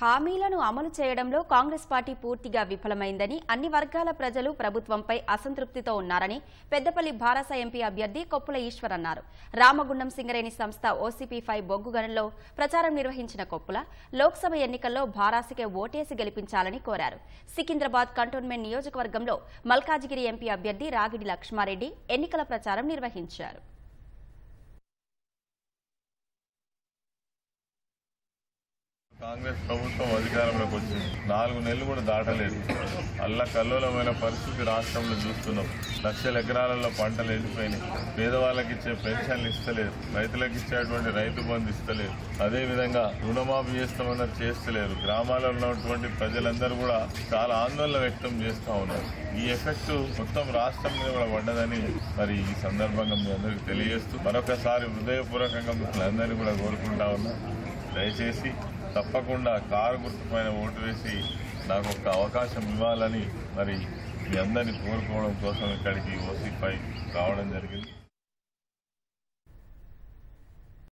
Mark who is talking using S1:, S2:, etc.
S1: హామీలను అమలు చేయడంలో కాంగ్రెస్ పార్టీ పూర్తిగా విఫలమైందని అన్ని వర్గాల ప్రజలు ప్రభుత్వంపై అసంతృప్తితో ఉన్నారని పెద్దపల్లి భారస ఎంపీ అభ్యర్థి కొప్పుల ఈశ్వర్ అన్నారు రామగుండం సింగరేణి సంస్థ ఓసీపీ ఫైవ్ బొగ్గు గనుల్లో ప్రచారం నిర్వహించిన కొప్పుల లోక్సభ ఎన్నికల్లో భారాసకే ఓటేసి గెలిపించాలని కోరారు సికింద్రాబాద్ కంటోన్మెంట్ నియోజకవర్గంలో మల్కాజిగిరి ఎంపీ అభ్యర్థి రాగిడి లక్ష్మారెడ్డి ఎన్నికల ప్రచారం నిర్వహించారు
S2: కాంగ్రెస్ ప్రభుత్వం అధికారంలోకి వచ్చింది నాలుగు నెలలు కూడా దాటలేదు అల్ల కల్లోలమైన పరిస్థితి రాష్ట్రంలో చూస్తున్నాం లక్షల ఎకరాలలో పంటలు ఎండిపోయినాయి పేదవాళ్ళకి ఇచ్చే పెన్షన్లు ఇస్తలేదు రైతులకు ఇచ్చేటువంటి రైతు బంధు ఇస్తలేదు అదే విధంగా రుణమాఫీ చేస్తామన్నారు చేస్తలేరు గ్రామాల్లో ఉన్నటువంటి ప్రజలందరూ కూడా చాలా ఆందోళన వ్యక్తం చేస్తా ఉన్నారు ఈ ఎఫెక్ట్ మొత్తం రాష్ట్రం మీద కూడా పడ్డదని మరి ఈ సందర్భంగా మీ అందరికీ తెలియజేస్తూ మరొకసారి హృదయపూర్వకంగా మిమ్మల్ని అందరినీ కూడా కోరుకుంటా ఉన్నా దయచేసి తప్పకుండా కారు గుర్తుపైన ఓటు వేసి నాకు ఒక అవకాశం ఇవ్వాలని మరి మీ అందరినీ కోరుకోవడం కోసం ఇక్కడికి ఓసీపై రావడం జరిగింది